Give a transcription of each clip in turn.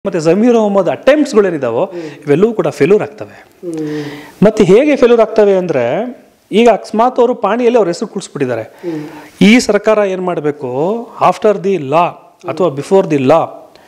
ಮತ್ತೆ ಜಮೀರ್ ಅಹಮದ್ ಅಟೆಂಪ್ಟ್ಸ್ಗಳೇನಿದಾವೋ ಇವೆಲ್ಲವೂ ಕೂಡ ಫೇಲ್ಯೂರ್ ಆಗ್ತವೆ ಮತ್ತೆ ಹೇಗೆ ಫೇಲ್ಯೂರ್ ಆಗ್ತವೆ ಅಂದ್ರೆ ಈಗ ಅಕಸ್ಮಾತ್ ಅವರು ಪಾಣಿಯಲ್ಲಿ ಅವ್ರ ಹೆಸರು ಕುಡಿಸ್ಬಿಟ್ಟಿದ್ದಾರೆ ಈ ಸರ್ಕಾರ ಏನು ಮಾಡಬೇಕು ಆಫ್ಟರ್ ದಿ ಲಾ ಅಥವಾ ಬಿಫೋರ್ ದಿ ಲಾ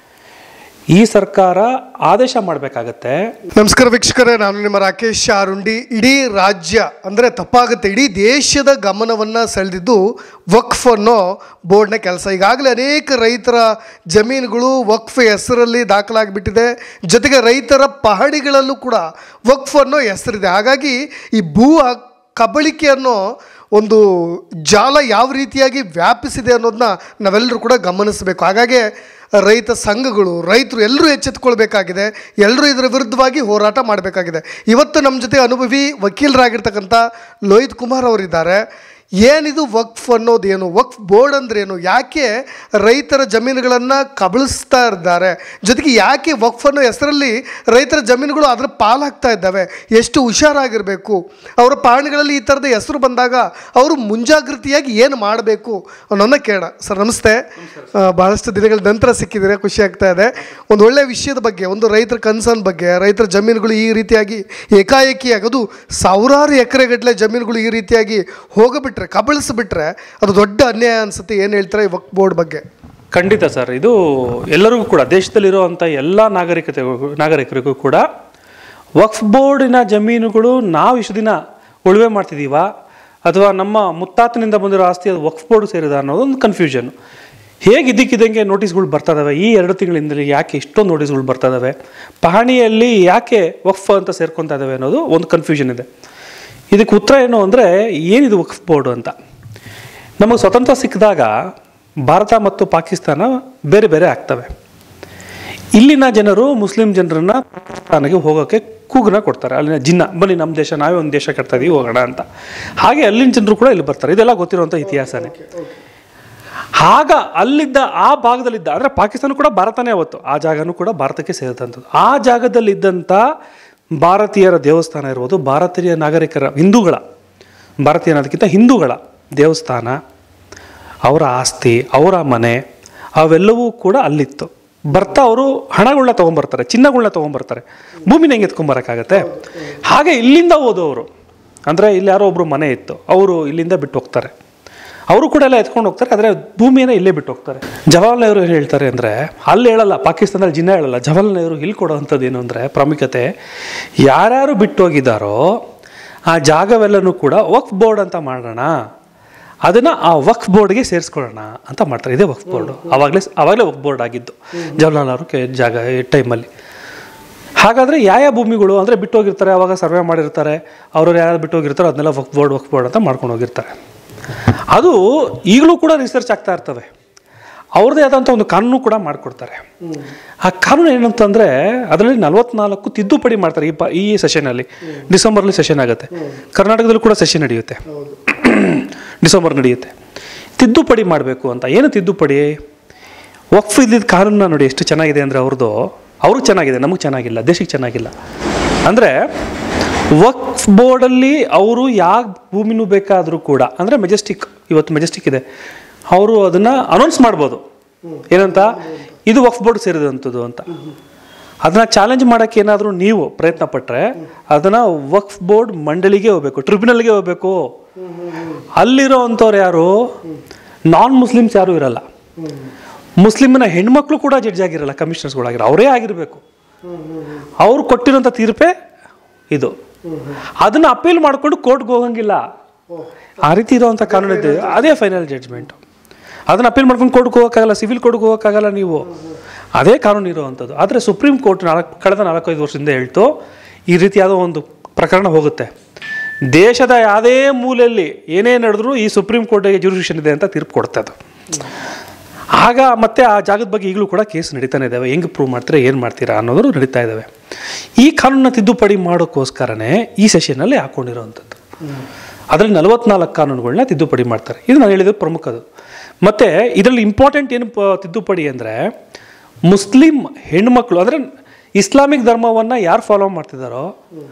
ಈ ಸರ್ಕಾರ ಆದೇಶ ಮಾಡಬೇಕಾಗತ್ತೆ ನಮಸ್ಕಾರ ವೀಕ್ಷಕರೇ ನಾನು ನಿಮ್ಮ ರಾಕೇಶ್ ಅರುಂಡಿ ಇಡೀ ರಾಜ್ಯ ಅಂದರೆ ತಪ್ಪಾಗುತ್ತೆ ಇಡೀ ದೇಶದ ಗಮನವನ್ನು ಸೆಳೆದಿದ್ದು ವಕ್ಫ್ ಅನ್ನೋ ಬೋರ್ಡ್ನ ಕೆಲಸ ಈಗಾಗಲೇ ಅನೇಕ ರೈತರ ಜಮೀನುಗಳು ವಕ್ಫ್ ಹೆಸರಲ್ಲಿ ದಾಖಲಾಗಿಬಿಟ್ಟಿದೆ ಜೊತೆಗೆ ರೈತರ ಪಹಣಿಗಳಲ್ಲೂ ಕೂಡ ವಕ್ಫ್ ಅನ್ನೋ ಹೆಸರಿದೆ ಹಾಗಾಗಿ ಈ ಭೂ ಹಕ್- ಕಬಳಿಕೆ ಅನ್ನೋ ಒಂದು ಜಾಲ ಯಾವ ರೀತಿಯಾಗಿ ವ್ಯಾಪಿಸಿದೆ ಅನ್ನೋದನ್ನ ನಾವೆಲ್ಲರೂ ಕೂಡ ಗಮನಿಸಬೇಕು ಹಾಗಾಗಿ ರೈತ ಸಂಘಗಳು ರೈತರು ಎಲ್ಲರೂ ಎಚ್ಚೆತ್ಕೊಳ್ಬೇಕಾಗಿದೆ ಎಲ್ಲರೂ ಇದರ ವಿರುದ್ಧವಾಗಿ ಹೋರಾಟ ಮಾಡಬೇಕಾಗಿದೆ ಇವತ್ತು ನಮ್ಮ ಜೊತೆ ಅನುಭವಿ ವಕೀಲರಾಗಿರ್ತಕ್ಕಂಥ ಲೋಹಿತ್ ಕುಮಾರ್ ಅವರಿದ್ದಾರೆ ಏನಿದು ವಕ್ಫ್ ಅನ್ನೋದೇನು ವಕ್ಫ್ ಬೋರ್ಡ್ ಅಂದ್ರೇನು ಯಾಕೆ ರೈತರ ಜಮೀನುಗಳನ್ನು ಕಬಳಿಸ್ತಾ ಇದ್ದಾರೆ ಜೊತೆಗೆ ಯಾಕೆ ವಕ್ಫ್ ಅನ್ನೋ ಹೆಸರಲ್ಲಿ ರೈತರ ಜಮೀನುಗಳು ಅದರ ಪಾಲಾಗ್ತಾ ಇದ್ದಾವೆ ಎಷ್ಟು ಹುಷಾರಾಗಿರಬೇಕು ಅವರ ಪಾಣಿಗಳಲ್ಲಿ ಈ ಥರದ ಹೆಸರು ಬಂದಾಗ ಅವರು ಮುಂಜಾಗ್ರತೆಯಾಗಿ ಏನು ಮಾಡಬೇಕು ಅನ್ನೋನ್ನ ಕೇಳ ಸರ್ ನಮಸ್ತೆ ಆ, ಬಹಳಷ್ಟು ದಿನಗಳ ನಂತರ ಸಿಕ್ಕಿದ್ದೀರಾ ಖುಷಿ ಆಗ್ತಾ ಇದೆ ಒಂದು ಒಳ್ಳೆಯ ವಿಷಯದ ಬಗ್ಗೆ ಒಂದು ರೈತರ ಕನ್ಸರ್ನ್ ಬಗ್ಗೆ ರೈತರ ಜಮೀನುಗಳು ಈ ರೀತಿಯಾಗಿ ಏಕಾಏಕಿಯಾಗಿ ಅದು ಸಾವಿರಾರು ಎಕರೆಗಟ್ಟಲೆ ಜಮೀನುಗಳು ಈ ರೀತಿಯಾಗಿ ಹೋಗಬಿಟ್ರೆ ಕಬಳಿಸಿಬಿಟ್ರೆ ಅದು ದೊಡ್ಡ ಅನ್ಯಾಯ ಅನ್ಸುತ್ತೆ ಏನು ಹೇಳ್ತಾರೆ ಈ ವಕ್ ಬೋರ್ಡ್ ಬಗ್ಗೆ ಖಂಡಿತ ಸರ್ ಇದು ಎಲ್ಲರಿಗೂ ಕೂಡ ದೇಶದಲ್ಲಿರುವಂಥ ಎಲ್ಲ ನಾಗರಿಕತೆ ನಾಗರಿಕರಿಗೂ ಕೂಡ ವಕ್ಫ್ ಬೋರ್ಡಿನ ಜಮೀನುಗಳು ನಾವು ಇಷ್ಟು ದಿನ ಉಳುವೆ ಮಾಡ್ತಿದ್ದೀವ ಅಥವಾ ನಮ್ಮ ಮುತ್ತಾತನಿಂದ ಬಂದಿರೋ ಆಸ್ತಿ ಅದು ವಕ್ಫ್ ಬೋರ್ಡ್ ಸೇರಿದ ಅನ್ನೋದು ಒಂದು ಕನ್ಫ್ಯೂಷನ್ ಹೇಗೆ ಇದ್ದಕ್ಕಿದ್ದಂಗೆ ನೋಟಿಸ್ಗಳು ಬರ್ತಾ ಇದಾವೆ ಈ ಎರಡು ತಿಂಗಳಿಂದಲೇ ಯಾಕೆ ಇಷ್ಟೊಂದು ನೋಟಿಸ್ಗಳು ಬರ್ತಾ ಇದಾವೆ ಪಹಣಿಯಲ್ಲಿ ಯಾಕೆ ವಕ್ಫ್ ಅಂತ ಸೇರ್ಕೊತಾ ಇದ್ದಾವೆ ಅನ್ನೋದು ಒಂದು ಕನ್ಫ್ಯೂಷನ್ ಇದೆ ಇದಕ್ಕೆ ಉತ್ತರ ಏನು ಅಂದರೆ ಏನಿದು ವಕ್ಫ್ ಬೋರ್ಡ್ ಅಂತ ನಮಗೆ ಸ್ವತಂತ್ರ ಸಿಕ್ಕಿದಾಗ ಭಾರತ ಮತ್ತು ಪಾಕಿಸ್ತಾನ ಬೇರೆ ಬೇರೆ ಆಗ್ತವೆ ಇಲ್ಲಿನ ಜನರು ಮುಸ್ಲಿಂ ಜನರನ್ನ ಪಾಕಿಸ್ತಾನಕ್ಕೆ ಹೋಗೋಕ್ಕೆ ಕೂಗನ್ನ ಕೊಡ್ತಾರೆ ಅಲ್ಲಿನ ಜಿನ್ನ ಬನ್ನಿ ನಮ್ಮ ದೇಶ ನಾವೇ ಒಂದು ದೇಶ ಕಟ್ತಾ ಇದೀವಿ ಹೋಗೋಣ ಅಂತ ಹಾಗೆ ಅಲ್ಲಿನ ಜನರು ಕೂಡ ಇಲ್ಲಿ ಬರ್ತಾರೆ ಇದೆಲ್ಲ ಗೊತ್ತಿರುವಂಥ ಇತಿಹಾಸನೇ ಆಗ ಅಲ್ಲಿದ್ದ ಆ ಭಾಗದಲ್ಲಿದ್ದ ಅಂದರೆ ಪಾಕಿಸ್ತಾನ ಕೂಡ ಭಾರತನೇ ಅವತ್ತು ಆ ಜಾಗನೂ ಕೂಡ ಭಾರತಕ್ಕೆ ಸೇರಿದಂಥದ್ದು ಆ ಜಾಗದಲ್ಲಿದ್ದಂಥ ಭಾರತೀಯರ ದೇವಸ್ಥಾನ ಇರ್ಬೋದು ಭಾರತೀಯ ನಾಗರಿಕರ ಹಿಂದೂಗಳ ಭಾರತೀಯ ಅನ್ನೋದಕ್ಕಿಂತ ಹಿಂದೂಗಳ ದೇವಸ್ಥಾನ ಅವರ ಆಸ್ತಿ ಅವರ ಮನೆ ಅವೆಲ್ಲವೂ ಕೂಡ ಅಲ್ಲಿತ್ತು ಬರ್ತಾ ಅವರು ಹಣಗಳನ್ನ ತೊಗೊಂಬರ್ತಾರೆ ಚಿನ್ನಗಳನ್ನ ತೊಗೊಂಬರ್ತಾರೆ ಭೂಮಿನ ಹೆಂಗೆ ಎತ್ಕೊಂಬರಕ್ಕಾಗತ್ತೆ ಹಾಗೆ ಇಲ್ಲಿಂದ ಹೋದವರು ಅಂದರೆ ಇಲ್ಲಿ ಯಾರೋ ಒಬ್ಬರು ಮನೆ ಇತ್ತು ಅವರು ಇಲ್ಲಿಂದ ಬಿಟ್ಟು ಹೋಗ್ತಾರೆ ಅವರು ಕೂಡ ಎಲ್ಲ ಎತ್ಕೊಂಡು ಹೋಗ್ತಾರೆ ಆದರೆ ಭೂಮಿಯನ್ನು ಇಲ್ಲೇ ಬಿಟ್ಟು ಹೋಗ್ತಾರೆ ಜವಾಹರ್ಲಾಲ್ ನೆಹರು ಏನು ಹೇಳ್ತಾರೆ ಅಂದರೆ ಅಲ್ಲಿ ಹೇಳಲ್ಲ ಪಾಕಿಸ್ತಾನದಲ್ಲಿ ಜಿನ್ನ ಹೇಳಲ್ಲ ಜವಾಹರ್ಲಾಲ್ ನೆಹರು ಇಲ್ಲಿ ಕೊಡುವಂಥದ್ದು ಏನು ಅಂದರೆ ಪ್ರಾಮುಖ್ಯತೆ ಯಾರ್ಯಾರು ಬಿಟ್ಟು ಹೋಗಿದ್ದಾರೋ ಆ ಜಾಗವೆಲ್ಲನೂ ಕೂಡ ವಕ್ಫ್ ಬೋರ್ಡ್ ಅಂತ ಮಾಡೋಣ ಅದನ್ನು ಆ ವಕ್ಫ್ ಬೋರ್ಡ್ಗೆ ಸೇರಿಸ್ಕೊಳ್ಳೋಣ ಅಂತ ಮಾಡ್ತಾರೆ ಇದೇ ವಕ್ಫ್ ಬೋರ್ಡು ಆವಾಗಲೇ ಆವಾಗಲೇ ವಕ್ಫ್ ಬೋರ್ಡ್ ಆಗಿದ್ದು ಜವಾಹರ್ಲಾಲ್ ಅವರು ಕೆ ಜಾಗ ಟೈಮಲ್ಲಿ ಹಾಗಾದರೆ ಯಾವ ಭೂಮಿಗಳು ಅಂದರೆ ಬಿಟ್ಟು ಹೋಗಿರ್ತಾರೆ ಅವಾಗ ಸರ್ವೆ ಮಾಡಿರ್ತಾರೆ ಅವ್ರವ್ರು ಯಾರು ಬಿಟ್ಟು ಹೋಗಿರ್ತಾರೋ ಅದನ್ನೆಲ್ಲ ವಕ್ಫ್ ಬೋರ್ಡ್ ವಕ್ಫ್ ಬೋರ್ಡ್ ಅಂತ ಮಾಡ್ಕೊಂಡು ಹೋಗಿರ್ತಾರೆ ಅದು ಈಗಲೂ ಕೂಡ ರಿಸರ್ಚ್ ಆಗ್ತಾ ಇರ್ತವೆ ಅವ್ರದ್ದೇ ಆದಂಥ ಒಂದು ಕಾನೂನು ಕೂಡ ಮಾಡಿಕೊಡ್ತಾರೆ ಆ ಕಾನೂನು ಏನಂತಂದರೆ ಅದರಲ್ಲಿ ನಲವತ್ನಾಲ್ಕು ತಿದ್ದುಪಡಿ ಮಾಡ್ತಾರೆ ಈ ಪ ಈ ಸೆಷನಲ್ಲಿ ಡಿಸೆಂಬರ್ಲಿ ಸೆಷನ್ ಆಗುತ್ತೆ ಕರ್ನಾಟಕದಲ್ಲೂ ಕೂಡ ಸೆಷನ್ ನಡೆಯುತ್ತೆ ಡಿಸೆಂಬರ್ ನಡೆಯುತ್ತೆ ತಿದ್ದುಪಡಿ ಮಾಡಬೇಕು ಅಂತ ಏನು ತಿದ್ದುಪಡಿ ವಕ್ಫ್ ಇದ್ದಿದ್ದ ಕಾನೂನ ನೋಡಿ ಎಷ್ಟು ಚೆನ್ನಾಗಿದೆ ಅಂದರೆ ಅವ್ರದ್ದು ಅವ್ರಿಗೆ ಚೆನ್ನಾಗಿದೆ ನಮಗೆ ಚೆನ್ನಾಗಿಲ್ಲ ದೇಶಕ್ಕೆ ಚೆನ್ನಾಗಿಲ್ಲ ಅಂದರೆ ವಕ್ಫ್ ಬೋರ್ಡಲ್ಲಿ ಅವರು ಯಾವ ಭೂಮಿನೂ ಬೇಕಾದರೂ ಕೂಡ ಅಂದರೆ ಮೆಜೆಸ್ಟಿಕ್ ಇವತ್ತು ಮೆಜೆಸ್ಟಿಕ್ ಇದೆ ಅವರು ಅದನ್ನು ಅನೌನ್ಸ್ ಮಾಡ್ಬೋದು ಏನಂತ ಇದು ವಕ್ಫ್ ಬೋರ್ಡ್ ಸೇರಿದಂಥದ್ದು ಅಂತ ಅದನ್ನ ಚಾಲೆಂಜ್ ಮಾಡೋಕ್ಕೆ ಏನಾದರೂ ನೀವು ಪ್ರಯತ್ನ ಪಟ್ಟರೆ ಅದನ್ನು ವಕ್ಫ್ ಬೋರ್ಡ್ ಮಂಡಳಿಗೆ ಹೋಗ್ಬೇಕು ಟ್ರಿಬ್ಯುನಲ್ಗೆ ಹೋಗ್ಬೇಕು ಅಲ್ಲಿರೋ ಅಂಥವ್ರು ಯಾರು ನಾನ್ ಮುಸ್ಲಿಮ್ಸ್ ಯಾರೂ ಇರಲ್ಲ ಮುಸ್ಲಿಮ್ನ ಹೆಣ್ಮಕ್ಳು ಕೂಡ ಜಡ್ಜ್ ಆಗಿರಲ್ಲ ಕಮಿಷನರ್ಸ್ಗಳಾಗಿರೋ ಅವರೇ ಆಗಿರಬೇಕು ಅವ್ರು ಕೊಟ್ಟಿರೋಂಥ ತೀರ್ಪೇ ಇದು ಅದನ್ನ ಅಪೀಲ್ ಮಾಡ್ಕೊಂಡು ಕೋರ್ಟ್ಗೆ ಹೋಗಂಗಿಲ್ಲ ಆ ರೀತಿ ಇರೋವಂಥ ಕಾನೂನು ಇದೆ ಅದೇ ಫೈನಲ್ ಜಡ್ಜ್ಮೆಂಟು ಅದನ್ನ ಅಪೀಲ್ ಮಾಡ್ಕೊಂಡು ಕೋರ್ಟ್ಗೆ ಹೋಗೋಕ್ಕಾಗಲ್ಲ ಸಿವಿಲ್ ಕೋರ್ಟ್ಗೆ ಹೋಗೋಕ್ಕಾಗಲ್ಲ ನೀವು ಅದೇ ಕಾನೂನು ಇರುವಂಥದ್ದು ಆದರೆ ಸುಪ್ರೀಂ ಕೋರ್ಟ್ ನಾಲ್ಕು ಕಳೆದ ನಾಲ್ಕೈದು ವರ್ಷದಿಂದ ಹೇಳ್ತು ಈ ರೀತಿಯಾದ ಒಂದು ಪ್ರಕರಣ ಹೋಗುತ್ತೆ ದೇಶದ ಯಾವುದೇ ಮೂಲೆಯಲ್ಲಿ ಏನೇ ನಡೆದ್ರೂ ಈ ಸುಪ್ರೀಂ ಕೋರ್ಟಿಗೆ ಜುರಿಷನ್ ಇದೆ ಅಂತ ತೀರ್ಪು ಕೊಡುತ್ತೆ ಅದು ಆಗ ಮತ್ತೆ ಆ ಜಾಗದ ಬಗ್ಗೆ ಈಗಲೂ ಕೂಡ ಕೇಸ್ ನಡೀತಾನೆ ಇದ್ದಾವೆ ಹೆಂಗೆ ಪ್ರೂವ್ ಮಾಡ್ತೀರಾ ಏನು ಮಾಡ್ತೀರಾ ಅನ್ನೋದು ನಡೀತಾ ಇದ್ದಾವೆ ಈ ಕಾನೂನನ್ನ ತಿದ್ದುಪಡಿ ಮಾಡೋಕ್ಕೋಸ್ಕರನೇ ಈ ಸೆಷನಲ್ಲಿ ಹಾಕೊಂಡಿರೋವಂಥದ್ದು ಅದರಲ್ಲಿ ನಲವತ್ನಾಲ್ಕು ಕಾನೂನುಗಳನ್ನ ತಿದ್ದುಪಡಿ ಮಾಡ್ತಾರೆ ಇದು ನಾನು ಹೇಳಿದ್ದು ಪ್ರಮುಖದು ಮತ್ತು ಇದರಲ್ಲಿ ಇಂಪಾರ್ಟೆಂಟ್ ಏನು ಪ- ತಿದ್ದುಪಡಿ ಅಂದರೆ ಮುಸ್ಲಿಂ ಹೆಣ್ಮಕ್ಳು ಅಂದರೆ ಇಸ್ಲಾಮಿಕ್ ಧರ್ಮವನ್ನು ಯಾರು ಫಾಲೋ ಮಾಡ್ತಿದ್ದಾರೋ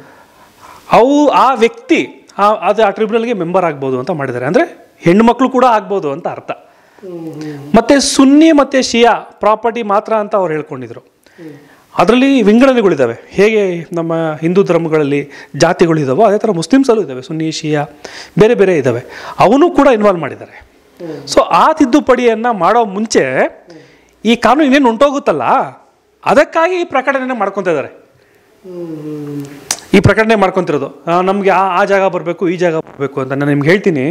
ಅವು ಆ ವ್ಯಕ್ತಿ ಆ ಅದು ಆ ಟ್ರಿಬ್ಯುನಲ್ಗೆ ಮೆಂಬರ್ ಆಗ್ಬೋದು ಅಂತ ಮಾಡಿದ್ದಾರೆ ಅಂದರೆ ಹೆಣ್ಮಕ್ಳು ಕೂಡ ಆಗ್ಬೋದು ಅಂತ ಅರ್ಥ ಮತ್ತೆ ಸುನ್ನಿ ಮತ್ತೆ ಶಿಯಾ ಪ್ರಾಪರ್ಟಿ ಮಾತ್ರ ಅಂತ ಅವ್ರು ಹೇಳ್ಕೊಂಡಿದ್ರು ಅದರಲ್ಲಿ ವಿಂಗಡಣೆಗಳಿದ್ದಾವೆ ಹೇಗೆ ನಮ್ಮ ಹಿಂದೂ ಧರ್ಮಗಳಲ್ಲಿ ಜಾತಿಗಳಿದ್ದಾವೋ ಅದೇ ಥರ ಮುಸ್ಲಿಮ್ಸಲ್ಲೂ ಇದ್ದಾವೆ ಸುನ್ನಿ ಶಿಯಾ ಬೇರೆ ಬೇರೆ ಇದ್ದಾವೆ ಅವನು ಕೂಡ ಇನ್ವಾಲ್ವ್ ಮಾಡಿದ್ದಾರೆ ಸೊ ಆ ತಿದ್ದುಪಡಿಯನ್ನು ಮಾಡೋ ಮುಂಚೆ ಈ ಕಾನೂನು ಇನ್ನೇನು ಉಂಟೋಗುತ್ತಲ್ಲ ಅದಕ್ಕಾಗಿ ಈ ಪ್ರಕಟಣೆ ಮಾಡ್ಕೊತಾ ಇದ್ದಾರೆ ಈ ಪ್ರಕಟಣೆ ಮಾಡ್ಕೊತಿರೋದು ನಮಗೆ ಆ ಆ ಜಾಗ ಬರಬೇಕು ಈ ಜಾಗ ಬರಬೇಕು ಅಂತ ನಾನು ನಿಮ್ಗೆ ಹೇಳ್ತೀನಿ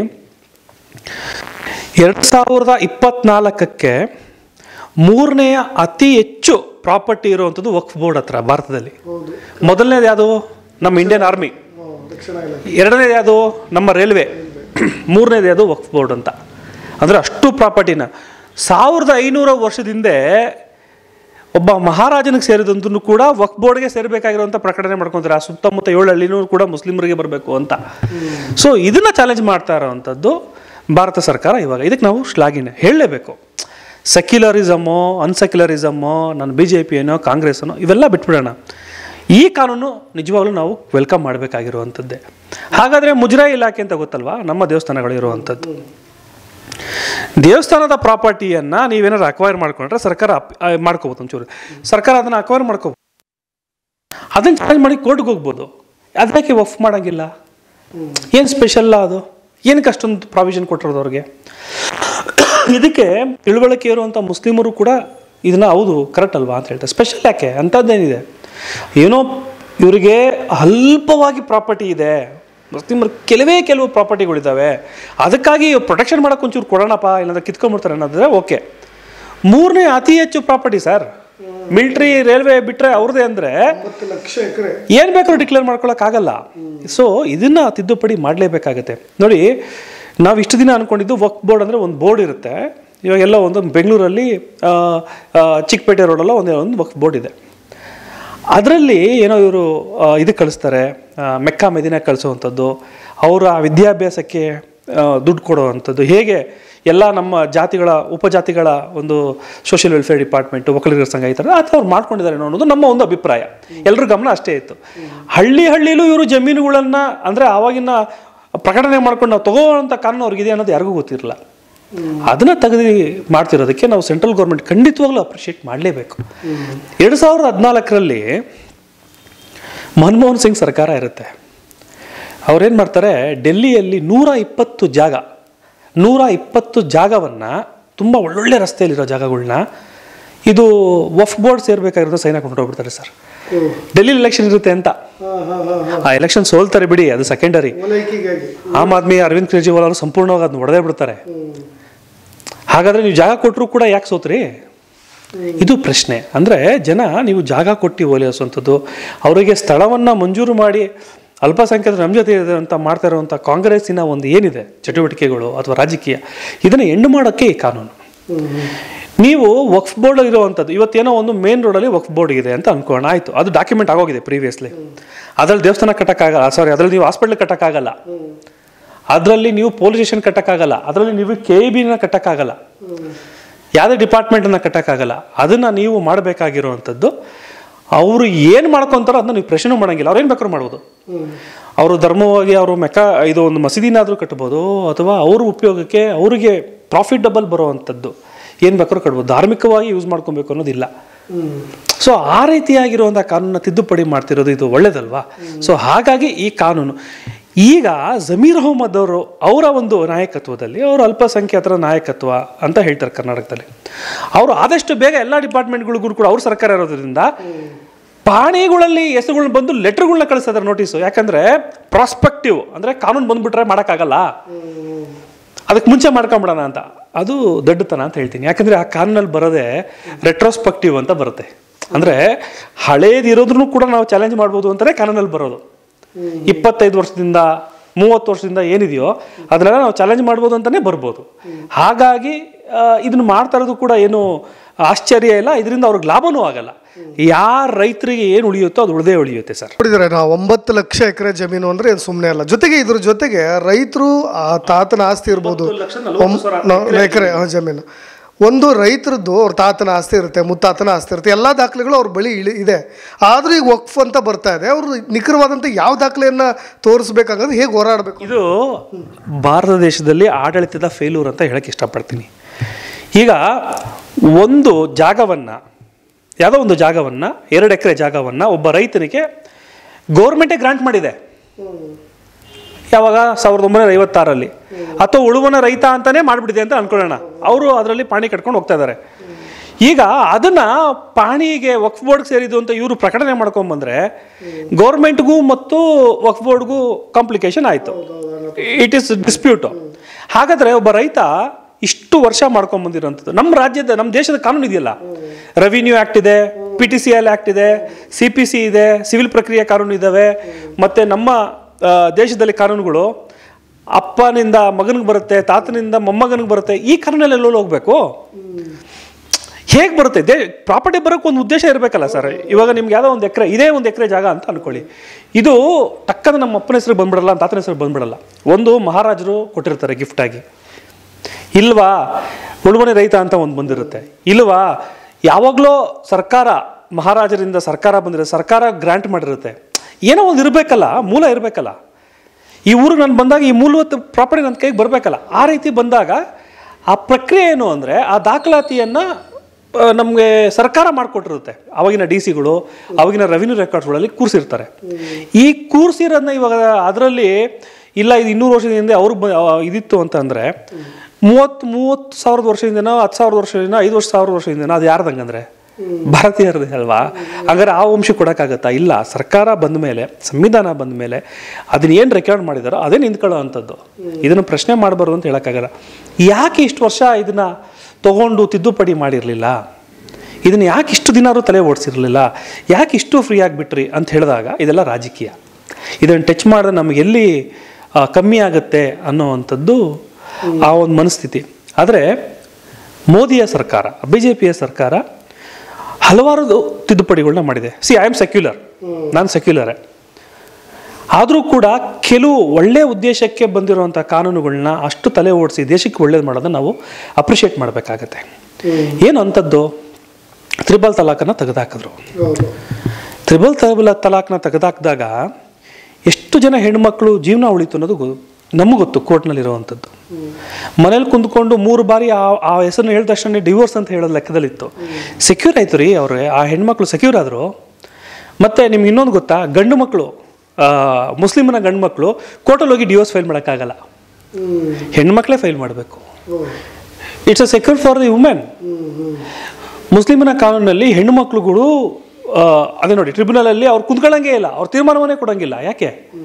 ಎರಡು ಸಾವಿರದ ಇಪ್ಪತ್ನಾಲ್ಕಕ್ಕೆ ಮೂರನೆಯ ಅತಿ ಹೆಚ್ಚು ಪ್ರಾಪರ್ಟಿ ಇರುವಂಥದ್ದು ವಕ್ಫ್ ಬೋರ್ಡ್ ಹತ್ರ ಭಾರತದಲ್ಲಿ ಹೌದು ಮೊದಲನೇದು ಯಾವುದು ನಮ್ಮ ಇಂಡಿಯನ್ ಆರ್ಮಿ ದಕ್ಷಿಣ ಇಲಾಖೆ ಎರಡನೇದು ಯಾವುದು ನಮ್ಮ ರೈಲ್ವೆ ಮೂರನೇದು ಯಾವುದು ವಕ್ಫ್ ಬೋರ್ಡ್ ಅಂತ ಅಂದರೆ ಅಷ್ಟು ಪ್ರಾಪರ್ಟಿನ ಸಾವಿರದ ಐನೂರು ವರ್ಷದ ಹಿಂದೆ ಒಬ್ಬ ಮಹಾರಾಜನಿಗೆ ಸೇರಿದಂತೂ ಕೂಡ ವಕ್ಫ್ ಬೋರ್ಡ್ಗೆ ಸೇರಬೇಕಾಗಿರುವಂಥ ಪ್ರಕಟಣೆ ಮಾಡ್ಕೊತಾರೆ ಆ ಸುತ್ತಮುತ್ತ ಏಳು ಹಳ್ಳಿನೂ ಕೂಡ ಮುಸ್ಲಿಮರಿಗೆ ಬರಬೇಕು ಅಂತ ಸೊ ಇದನ್ನ ಚಾಲೆಂಜ್ ಮಾಡ್ತಾ ಇರೋವಂಥದ್ದು ಭಾರತ ಸರ್ಕಾರ ಇವಾಗ ಇದಕ್ಕೆ ನಾವು ಶ್ಲಾಘಿನ ಹೇಳಲೇಬೇಕು ಸೆಕ್ಯುಲರಿಸಮೋ ಅನ್ಸೆಕ್ಯುಲರಿಸಮೋ ನಾನು ಬಿ ಜೆ ಪಿಯೇನೋ ಕಾಂಗ್ರೆಸ್ಸನೋ ಇವೆಲ್ಲ ಬಿಟ್ಬಿಡೋಣ ಈ ಕಾನೂನು ನಿಜವಾಗ್ಲೂ ನಾವು ವೆಲ್ಕಮ್ ಮಾಡಬೇಕಾಗಿರುವಂಥದ್ದೇ ಹಾಗಾದರೆ ಮುಜರಾಯಿ ಇಲಾಖೆ ಅಂತ ಗೊತ್ತಲ್ವಾ ನಮ್ಮ ದೇವಸ್ಥಾನಗಳು ಇರುವಂಥದ್ದು ದೇವಸ್ಥಾನದ ಪ್ರಾಪರ್ಟಿಯನ್ನು ನೀವೇನಾದ್ರು ಅಕ್ವೈರ್ ಮಾಡ್ಕೊಂಡ್ರೆ ಸರ್ಕಾರ ಅಪ್- ಆ, ಮಾಡ್ಕೋಬೋದು ಒಂಚೂರು ಸರ್ಕಾರ ಅದನ್ನು ಅಕ್ವೈರ್ ಮಾಡ್ಕೋಬೋದು ಅದನ್ನು ಚಾರ್ಜ್ ಮಾಡಿ ಕೋರ್ಟ್ಗೆ ಹೋಗ್ಬೋದು ಅದಕ್ಕೆ ವಫ್ ಮಾಡೋಂಗಿಲ್ಲ ಏನು ಸ್ಪೆಷಲ್ಲ ಅದು ಏನಕ್ಕೆ ಅಷ್ಟೊಂದು ಪ್ರಾವಿಷನ್ ಕೊಟ್ಟಿರೋದು ಅವ್ರಿಗೆ ಇದಕ್ಕೆ ತಿಳುವಳಿಕೆ ಇರುವಂಥ ಮುಸ್ಲಿಮರು ಕೂಡ ಇದನ್ನ ಹೌದು ಕರೆಕ್ಟ್ ಅಲ್ವಾ ಅಂತ ಹೇಳ್ತಾರೆ ಸ್ಪೆಷಲ್ ಯಾಕೆ ಅಂಥದ್ದೇನಿದೆ ಏನೋ ಇವರಿಗೆ ಅಲ್ಪವಾಗಿ ಪ್ರಾಪರ್ಟಿ ಇದೆ ಮುಸ್ಲಿಮರು ಕೆಲವೇ ಕೆಲವು ಪ್ರಾಪರ್ಟಿಗಳಿದ್ದಾವೆ ಅದಕ್ಕಾಗಿ ಪ್ರೊಟೆಕ್ಷನ್ ಮಾಡೋಕೆ ಒಂಚೂರು ಕೊಡೋಣಪ್ಪ ಇಲ್ಲಾಂದ್ರೆ ಕಿತ್ಕೊಂಡ್ಬಿಡ್ತಾರೆ ಅನ್ನೋದ್ರೆ ಓಕೆ ಮೂರನೇ ಅತಿ ಹೆಚ್ಚು ಪ್ರಾಪರ್ಟಿ ಸರ್ ಮಿಲ್ಟ್ರಿ ರೈಲ್ವೆ ಬಿಟ್ಟರೆ ಅವ್ರದ್ದೇ ಅಂದರೆ ಒಂಬತ್ತು ಲಕ್ಷ ಎಕರೆ ಏನು ಬೇಕಾದ್ರೂ ಡಿಕ್ಲೇರ್ ಮಾಡ್ಕೊಳಕ್ಕಾಗಲ್ಲ ಸೊ ಇದನ್ನ ತಿದ್ದುಪಡಿ ಮಾಡಲೇಬೇಕಾಗತ್ತೆ ನೋಡಿ ನಾವು ಇಷ್ಟು ದಿನ ಅನ್ಕೊಂಡಿದ್ದು ವಕ್ ಬೋರ್ಡ್ ಅಂದರೆ ಒಂದು ಬೋರ್ಡ್ ಇರುತ್ತೆ ಇವಾಗೆಲ್ಲ ಒಂದು ಬೆಂಗಳೂರಲ್ಲಿ ಆ, ಆ, ಚಿಕ್ಕಪೇಟೆ ರೋಡಲ್ಲ ಒಂದು ಒಂದು ವಕ್ ಬೋರ್ಡ್ ಇದೆ ಅದರಲ್ಲಿ ಏನೋ ಇವರು ಇದು ಕಳಿಸ್ತಾರೆ ಆ, ಮೆಕ್ಕಾ ಮೆದಿನ ಕಳಿಸುವಂಥದ್ದು ಅವರ ವಿದ್ಯಾಭ್ಯಾಸಕ್ಕೆ ಆ, ದುಡ್ಡು ಕೊಡುವಂಥದ್ದು ಹೇಗೆ ಎಲ್ಲ ನಮ್ಮ ಜಾತಿಗಳ ಉಪಜಾತಿಗಳ ಒಂದು ಸೋಷಿಯಲ್ ವೆಲ್ಫೇರ್ ಡಿಪಾರ್ಟ್ಮೆಂಟು ಒಕ್ಕಲಿಗರ ಸಂಘ ಈ ಥರ ಆ ಥರ ಅವ್ರು ಮಾಡ್ಕೊಂಡಿದ್ದಾರೆ ಅನ್ನೋದು ನಮ್ಮ ಒಂದು ಅಭಿಪ್ರಾಯ ಎಲ್ಲರ ಗಮನ ಅಷ್ಟೇ ಇತ್ತು ಹಳ್ಳಿ ಹಳ್ಳಿಲೂ ಇವರು ಜಮೀನುಗಳನ್ನು ಅಂದರೆ ಆವಾಗಿನ ಪ್ರಕಟಣೆ ಮಾಡ್ಕೊಂಡು ನಾವು ತಗೋವಂಥ ಕಾನೂನು ಅವ್ರಿಗಿದೆ ಅನ್ನೋದು ಯಾರಿಗೂ ಗೊತ್ತಿರಲಿಲ್ಲ ಅದನ್ನ ತೆಗೆದು ಮಾಡ್ತಿರೋದಕ್ಕೆ ನಾವು ಸೆಂಟ್ರಲ್ ಗೌರ್ಮೆಂಟ್ ಖಂಡಿತವಾಗ್ಲೂ ಅಪ್ರಿಷಿಯೇಟ್ ಮಾಡಲೇಬೇಕು ಎರಡು ಸಾವಿರದ ಹದಿನಾಲ್ಕರಲ್ಲಿ ಮನಮೋಹನ್ ಸಿಂಗ್ ಸರ್ಕಾರ ಇರುತ್ತೆ ಅವ್ರೇನು ಮಾಡ್ತಾರೆ ಡೆಲ್ಲಿಯಲ್ಲಿ ನೂರ ಇಪ್ಪತ್ತು ಜಾಗ ನೂರ ಇಪ್ಪತ್ತು ಜಾಗವನ್ನು ತುಂಬ ಒಳ್ಳೊಳ್ಳೆ ರಸ್ತೆಯಲ್ಲಿರೋ ಜಾಗಗಳನ್ನ ಇದು ವಫ್ ಬೋರ್ಡ್ ಸೇರ್ಬೇಕಾಗಿರೋದು ಸೈನ್ ಹಾಕೊಂಡು ಹೋಗ್ಬಿಡ್ತಾರೆ ಸರ್ ಡೆಲ್ಲಿ ಎಲೆಕ್ಷನ್ ಇರುತ್ತೆ ಅಂತ ಹಾಂ ಹಾಂ ಹಾಂ ಹಾಂ ಆ ಎಲೆಕ್ಷನ್ ಸೋಲ್ತಾರೆ ಬಿಡಿ ಅದು ಸೆಕೆಂಡರಿ ಓಲೈಕೆಗಾಗಿ ಆಮ್ ಆದ್ಮಿ ಅರವಿಂದ್ ಕೇಜ್ರಿವಾಲ್ ಅವರು ಸಂಪೂರ್ಣವಾಗಿ ಅದನ್ನ ಹೊಡೆದೇ ಬಿಡ್ತಾರೆ ಹಾಗಾದ್ರೆ ನೀವು ಜಾಗ ಕೊಟ್ಟರು ಕೂಡ ಯಾಕೆ ಸೋತ್ರಿ ಇದು ಪ್ರಶ್ನೆ ಅಂದರೆ ಜನ ನೀವು ಜಾಗ ಕೊಟ್ಟು ಓಲೈಸುವಂಥದ್ದು ಅವರಿಗೆ ಸ್ಥಳವನ್ನು ಮಂಜೂರು ಮಾಡಿ ಅಲ್ಪಸಂಖ್ಯಾತರು ನಮ್ಮ ಜೊತೆ ಇದೆ ಅಂತ ಮಾಡ್ತಾ ಇರುವಂಥ ಕಾಂಗ್ರೆಸ್ಸಿನ ಒಂದು ಏನಿದೆ ಚಟುವಟಿಕೆಗಳು ಅಥವಾ ರಾಜಕೀಯ ಇದನ್ನು ಎಂಡು ಮಾಡೋಕ್ಕೆ ಈ ಕಾನೂನು ನೀವು ವಕ್ಫ್ ಬೋರ್ಡ್ ಇರುವಂಥದ್ದು ಇವತ್ತೇನೋ ಒಂದು ಮೇನ್ ರೋಡಲ್ಲಿ ವಕ್ಫ್ ಬೋರ್ಡ್ ಇದೆ ಅಂತ ಅನ್ಕೋಣ ಆಯಿತು ಅದು ಡಾಕ್ಯುಮೆಂಟ್ ಆಗೋಗಿದೆ ಪ್ರೀವಿಯಸ್ಲಿ ಅದ್ರಲ್ಲಿ ದೇವಸ್ಥಾನ ಕಟ್ಟಕ್ಕಾಗಲ್ಲ ಸಾರಿ ಅದರಲ್ಲಿ ನೀವು ಹಾಸ್ಪಿಟ್ಲ್ ಕಟ್ಟಕ್ಕಾಗಲ್ಲ ಅದರಲ್ಲಿ ನೀವು ಪೊಲೀಸ್ ಸ್ಟೇಷನ್ ಕಟ್ಟಕ್ಕಾಗಲ್ಲ ಅದರಲ್ಲಿ ನೀವು ಕೆ ಬಿನ ಕಟ್ಟಕ್ಕಾಗಲ್ಲ ಯಾವುದೇ ಡಿಪಾರ್ಟ್ಮೆಂಟನ್ನು ಕಟ್ಟಕ್ಕಾಗಲ್ಲ ಅದನ್ನು ನೀವು ಮಾಡಬೇಕಾಗಿರುವಂಥದ್ದು ಅವರು ಏನು ಮಾಡ್ಕೊತಾರೋ ಅದನ್ನ ನೀವು ಪ್ರಶ್ನೆ ಮಾಡಂಗಿಲ್ಲ ಅವ್ರು ಏನು ಬೇಕಾದ್ರೂ ಮಾಡ್ಬೋದು ಅವರು ಧರ್ಮವಾಗಿ ಅವರು ಮೆಕ್ಕ ಇದು ಒಂದು ಮಸೀದಿನಾದರೂ ಕಟ್ಬೋದು ಅಥವಾ ಅವ್ರ ಉಪಯೋಗಕ್ಕೆ ಅವರಿಗೆ ಪ್ರಾಫಿಟ್ ಡಬಲ್ ಬರುವಂಥದ್ದು ಏನು ಬೇಕಾದ್ರೂ ಕಟ್ಬೋದು ಧಾರ್ಮಿಕವಾಗಿ ಯೂಸ್ ಮಾಡ್ಕೊಬೇಕು ಅನ್ನೋದಿಲ್ಲ ಸೊ ಆ ರೀತಿಯಾಗಿರುವಂಥ ಕಾನೂನನ್ನ ತಿದ್ದುಪಡಿ ಮಾಡ್ತಿರೋದು ಇದು ಒಳ್ಳೇದಲ್ವಾ ಸೊ ಹಾಗಾಗಿ ಈ ಕಾನೂನು ಈಗ ಜಮೀರ್ ಅಹಮದ್ ಅವರು ಅವರ ಒಂದು ನಾಯಕತ್ವದಲ್ಲಿ ಅವರು ಅಲ್ಪಸಂಖ್ಯಾತರ ನಾಯಕತ್ವ ಅಂತ ಹೇಳ್ತಾರೆ ಕರ್ನಾಟಕದಲ್ಲಿ ಅವರು ಆದಷ್ಟು ಬೇಗ ಎಲ್ಲ ಡಿಪಾರ್ಟ್ಮೆಂಟ್ಗಳಿಗೂ ಕೂಡ ಅವ್ರ ಸರ್ಕಾರ ಇರೋದ್ರಿಂದ ಪಾಣಿಗಳಲ್ಲಿ ಹೆಸರುಗಳನ್ನ ಬಂದು ಲೆಟರ್ಗಳನ್ನ ಕಳಿಸ್ತಾರೆ ನೋಟಿಸು ಯಾಕಂದ್ರೆ ಪ್ರಾಸ್ಪೆಕ್ಟಿವ್ ಅಂದ್ರೆ ಕಾನೂನು ಬಂದ್ಬಿಟ್ರೆ ಮಾಡೋಕ್ಕಾಗಲ್ಲ ಅದಕ್ಕೆ ಮುಂಚೆ ಮಾಡ್ಕೊಂಬಿಡೋಣ ಅಂತ ಅದು ದೊಡ್ಡತನ ಅಂತ ಹೇಳ್ತೀನಿ ಯಾಕಂದ್ರೆ ಆ ಕಾನೂನಲ್ಲಿ ಬರೋದೇ ರೆಟ್ರೋಸ್ಪೆಕ್ಟಿವ್ ಅಂತ ಬರುತ್ತೆ ಅಂದ್ರೆ ಹಳೇದಿರೋದ್ರೂ ಕೂಡ ನಾವು ಚಾಲೆಂಜ್ ಮಾಡ್ಬೋದು ಅಂತಾನೆ ಕಾನೂನಲ್ಲಿ ಬರೋದು ಇಪ್ಪತ್ತೈದು ವರ್ಷದಿಂದ ಮೂವತ್ತು ವರ್ಷದಿಂದ ಏನಿದೆಯೋ ಅದನ್ನೆಲ್ಲ ನಾವು ಚಾಲೆಂಜ್ ಮಾಡ್ಬೋದು ಅಂತಾನೆ ಬರ್ಬೋದು ಹಾಗಾಗಿ ಆ, ಇದನ್ನ ಮಾಡ್ತಾ ಇರೋದು ಕೂಡ ಏನು ಆಶ್ಚರ್ಯ ಇಲ್ಲ ಇದರಿಂದ ಅವ್ರಿಗೆ ಲಾಭನೂ ಆಗಲ್ಲ ಯಾರ ರೈತರಿಗೆ ಏನು ಉಳಿಯುತ್ತೋ ಅದು ಉಳಿದೇ ಉಳಿಯುತ್ತೆ ಸರ್ ನೋಡಿದರೆ ನಾವು ಒಂಬತ್ತು ಲಕ್ಷ ಎಕರೆ ಜಮೀನು ಅಂದ್ರೆ ಏನು ಸುಮ್ಮನೆ ಅಲ್ಲ ಜೊತೆಗೆ ಇದ್ರ ಜೊತೆಗೆ ರೈತರು ಆ ತಾತನ ಆಸ್ತಿ ಇರ್ಬೋದು ಎಕರೆ ಜಮೀನು ಒಂದು ರೈತರದ್ದು ಅವ್ರ ತಾತನ ಆಸ್ತಿ ಇರುತ್ತೆ ಮುತ್ತಾತನ ಆಸ್ತಿ ಇರುತ್ತೆ ಎಲ್ಲ ದಾಖಲೆಗಳು ಅವ್ರ ಬಳಿ ಇಳಿ ಇದೆ ಆದರೂ ಈಗ ವಕ್ಫ್ ಅಂತ ಬರ್ತಾ ಇದೆ ಅವರು ನಿಖರವಾದಂಥ ಯಾವ ದಾಖಲೆಯನ್ನು ತೋರಿಸ್ಬೇಕಾಗದು ಹೇಗೆ ಹೋರಾಡಬೇಕು ಇದು ಭಾರತ ದೇಶದಲ್ಲಿ ಆಡಳಿತದ ಫೇಲ್ಯೂರ್ ಅಂತ ಹೇಳಕ್ಕೆ ಇಷ್ಟಪಡ್ತೀನಿ ಈಗ ಒಂದು ಜಾಗವನ್ನು ಯಾವುದೋ ಒಂದು ಜಾಗವನ್ನು ಎರಡು ಎಕರೆ ಜಾಗವನ್ನು ಒಬ್ಬ ರೈತನಿಗೆ ಗೌರ್ಮೆಂಟೇ ಗ್ರಾಂಟ್ ಮಾಡಿದೆ ಯಾವಾಗ ಸಾವಿರದ ಒಂಬೈನೂರ ಐವತ್ತಾರಲ್ಲಿ ಅಥವಾ ಉಳುವನ ರೈತ ಅಂತಾನೆ ಮಾಡಿಬಿಟ್ಟಿದೆ ಅಂತ ಅನ್ಕೊಳ್ಳೋಣ ಅವರು ಅದರಲ್ಲಿ ಪಾಣಿ ಕಟ್ಕೊಂಡು ಹೋಗ್ತಾ ಇದ್ದಾರೆ ಈಗ ಅದನ್ನ ಪಾಣಿಗೆ ವಕ್ಫ್ ಬೋರ್ಡ್ ಸೇರಿದ್ದು ಅಂತ ಇವರು ಪ್ರಕಟಣೆ ಮಾಡ್ಕೊಂಬಂದ್ರೆ ಗೌರ್ಮೆಂಟ್ಗೂ ಮತ್ತು ವಕ್ಫ್ ಬೋರ್ಡ್ಗೂ ಕಾಂಪ್ಲಿಕೇಶನ್ ಆಯಿತು ಇಟ್ ಇಸ್ ಡಿಸ್ಪ್ಯೂಟ್ ಹಾಗಾದ್ರೆ ಒಬ್ಬ ರೈತ ಇಷ್ಟು ವರ್ಷ ಮಾಡ್ಕೊಂಡ್ ಬಂದಿರೋಂಥದ್ದು ನಮ್ಮ ರಾಜ್ಯದ ನಮ್ಮ ದೇಶದ ಕಾನೂನು ಇದೆಯಲ್ಲ ರೆವಿನ್ಯೂ ಆಕ್ಟ್ ಇದೆ P T C L act ಇದೆ ಸಿ ಪಿ ಸಿ ಇದೆ ಸಿವಿಲ್ ಪ್ರಕ್ರಿಯೆ ಕಾನೂನು ಇದ್ದಾವೆ ಮತ್ತೆ ನಮ್ಮ ಆ, ದೇಶದಲ್ಲಿ ಕಾನೂನುಗಳು ಅಪ್ಪನಿಂದ ಮಗನಿಗೆ ಬರುತ್ತೆ ತಾತನಿಂದ ಮೊಮ್ಮಗನಿಗೆ ಬರುತ್ತೆ ಈ ಕಾನೂನಲ್ಲಿ ಎಲ್ಲೋ ಹೋಗ್ಬೇಕು ಹೇಗೆ ಬರುತ್ತೆ ದೇ ಪ್ರಾಪರ್ಟಿ ಬರೋಕ್ಕೆ ಒಂದು ಉದ್ದೇಶ ಇರಬೇಕಲ್ಲ ಸರ್ ಇವಾಗ ನಿಮ್ಗೆ ಯಾವುದೋ ಒಂದು ಎಕರೆ ಇದೇ ಒಂದು ಎಕರೆ ಜಾಗ ಅಂತ ಅನ್ಕೊಳ್ಳಿ ಇದು ಟಕ್ಕದ ನಮ್ಮ ಅಪ್ಪನ ಹೆಸರು ಬಂದ್ಬಿಡಲ್ಲ ತಾತನ ಹೆಸರು ಬಂದ್ಬಿಡಲ್ಲ ಒಂದು ಮಹಾರಾಜರು ಕೊಟ್ಟಿರ್ತಾರೆ gift ಆಗಿ ಇಲ್ವಾ ಉಳುವನೆ ರೈತ ಅಂತ ಒಂದು ಬಂದಿರುತ್ತೆ ಇಲ್ವಾ ಯಾವಾಗಲೂ ಸರ್ಕಾರ ಮಹಾರಾಜರಿಂದ ಸರ್ಕಾರ ಬಂದಿರೋ ಸರ್ಕಾರ ಗ್ರಾಂಟ್ ಮಾಡಿರುತ್ತೆ ಏನೋ ಒಂದು ಇರಬೇಕಲ್ಲ ಮೂಲ ಇರಬೇಕಲ್ಲ ಈ ಊರು ನಾನು ಬಂದಾಗ ಈ ಮೂಲವತ್ತು ಪ್ರಾಪರ್ಟಿ ನನ್ನ ಕೈಗೆ ಬರಬೇಕಲ್ಲ ಆ ರೀತಿ ಬಂದಾಗ ಆ ಪ್ರಕ್ರಿಯೆ ಏನು ಅಂದರೆ ಆ ದಾಖಲಾತಿಯನ್ನು ನಮಗೆ ಸರ್ಕಾರ ಮಾಡಿಕೊಟ್ಟಿರುತ್ತೆ ಅವಾಗಿನ ಡಿ ಸಿಗಳು ಅವಾಗಿನ ರೆವಿನ್ಯೂ ರೆಕಾರ್ಡ್ಸ್ಗಳಲ್ಲಿ ಕೂರಿಸಿರ್ತಾರೆ ಈ ಕೂರಿಸಿರೋದನ್ನ ಇವಾಗ ಅದರಲ್ಲಿ ಇಲ್ಲ ಇದು ಇನ್ನೂರು ವರ್ಷದ ಹಿಂದೆ ಅವ್ರು ಬ ಆ, ಇದಿತ್ತು ಅಂತಂದರೆ ಮೂವತ್ತು ಮೂವತ್ತು ಸಾವಿರದ ವರ್ಷದಿಂದನೋ ಹತ್ತು ಸಾವಿರದ ವರ್ಷದಿಂದ ಐದು ವರ್ಷ ಸಾವಿರ ವರ್ಷದಿಂದನೋ ಅದು ಯಾರ್ದಂಗಂದ್ರೆ ಭಾರತೀಯರದೇ ಅಲ್ವಾ ಹಾಗಾದ್ರೆ ಆ ವಂಶ ಕೊಡೋಕ್ಕಾಗತ್ತಾ ಇಲ್ಲ ಸರ್ಕಾರ ಬಂದ ಮೇಲೆ ಸಂವಿಧಾನ ಬಂದ ಮೇಲೆ ಅದನ್ನ ಏನು ರೆಕಾರ್ಡ್ ಮಾಡಿದಾರೋ ಅದೇ ನಿಂತ್ಕೊಳ್ಳೋ ಅಂಥದ್ದು ಇದನ್ನು ಪ್ರಶ್ನೆ ಮಾಡಬಾರ್ದು ಅಂತ ಹೇಳೋಕ್ಕಾಗಲ್ಲ ಯಾಕೆ ಇಷ್ಟು ವರ್ಷ ಇದನ್ನ ತಗೊಂಡು ತಿದ್ದುಪಡಿ ಮಾಡಿರಲಿಲ್ಲ ಇದನ್ನು ಯಾಕೆ ಇಷ್ಟು ದಿನಾರು ತಲೆ ಓಡಿಸಿರಲಿಲ್ಲ ಯಾಕೆ ಇಷ್ಟು ಫ್ರೀ ಆಗಿಬಿಟ್ರಿ ಅಂತ ಹೇಳಿದಾಗ ಇದೆಲ್ಲ ರಾಜಕೀಯ ಇದನ್ನು ಟಚ್ ಮಾಡಿದ್ರೆ ನಮಗೆ ಎಲ್ಲಿ ಆ, ಕಮ್ಮಿ ಆಗುತ್ತೆ ಅನ್ನೋವಂಥದ್ದು ಆ ಒಂದು ಮನಸ್ಥಿತಿ ಆದರೆ ಮೋದಿಯ ಸರ್ಕಾರ ಬಿ ಜೆ ಪಿಯ ಸರ್ಕಾರ ಹಲವಾರು ತಿದ್ದುಪಡಿಗಳನ್ನ ಮಾಡಿದೆ ಸಿ ಐ ಆಮ್ ಸೆಕ್ಯುಲರ್ ನಾನು ಸೆಕ್ಯುಲರೇ ಆದರೂ ಕೂಡ ಕೆಲವು ಒಳ್ಳೆಯ ಉದ್ದೇಶಕ್ಕೆ ಬಂದಿರುವಂಥ ಕಾನೂನುಗಳನ್ನ ಅಷ್ಟು ತಲೆ ಓಡಿಸಿ ದೇಶಕ್ಕೆ ಒಳ್ಳೇದು ಮಾಡೋದನ್ನ ನಾವು ಅಪ್ರಿಷಿಯೇಟ್ ಮಾಡಬೇಕಾಗತ್ತೆ ಏನು ಅಂಥದ್ದು ತ್ರಿಬಲ್ ತಲಾಖನ್ನು ತೆಗೆದುಹಾಕಿದ್ರು ಹೌದು ತ್ರಿಬಲ್ ತಬಲ ತಲಾಕ್ನ ತೆಗೆದಾಕಿದಾಗ ಎಷ್ಟು ಜನ ಹೆಣ್ಮಕ್ಳು ಜೀವನ ಉಳಿತು ಅನ್ನೋದು ಗೊ- ನಮಗೆ ಗೊತ್ತು ಕೋರ್ಟ್ನಲ್ಲಿರುವಂಥದ್ದು ಮನೇಲಿ ಕುಂತ್ಕೊಂಡು ಮೂರು ಬಾರಿ ಆ ಆ ಹೆಸರನ್ನ ಹೇಳಿದ ತಕ್ಷಣ ಡಿವೋರ್ಸ್ ಅಂತ ಹೇಳೋದು ಲೆಕ್ಕದಲ್ಲಿತ್ತು ಸೆಕ್ಯೂರ್ ಆಯ್ತು ರೀ ಅವ್ರಿಗೆ ಆ ಹೆಣ್ಮಕ್ಳು ಸೆಕ್ಯೂರ್ ಆದರು ಮತ್ತು ನಿಮ್ಗೆ ಇನ್ನೊಂದು ಗೊತ್ತಾ ಗಂಡು ಮಕ್ಕಳು ಮುಸ್ಲಿಮನ ಗಂಡು ಮಕ್ಕಳು ಕೋರ್ಟಲ್ಲಿ ಹೋಗಿ ಡಿವೋರ್ಸ್ ಫೈಲ್ ಮಾಡೋಕ್ಕಾಗಲ್ಲ ಹ್ಮ್ ಹೆಣ್ಮಕ್ಳೇ ಫೈಲ್ ಮಾಡಬೇಕು hmm it's a secure for the women ಮುಸ್ಲಿಮನ ಕಾನೂನಲ್ಲಿ ಹೆಣ್ಣು ಮಕ್ಳುಗಳು ಆ, ಅದೇ ನೋಡಿ ಟ್ರಿಬ್ಯುನಲಲ್ಲಿ ಅವ್ರು ಕುಂತ್ಕೊಳ್ಳಂಗೇ ಇಲ್ಲ ಅವ್ರ ತೀರ್ಮಾನವನ್ನೇ ಕೊಡಂಗಿಲ್ಲ ಯಾಕೆ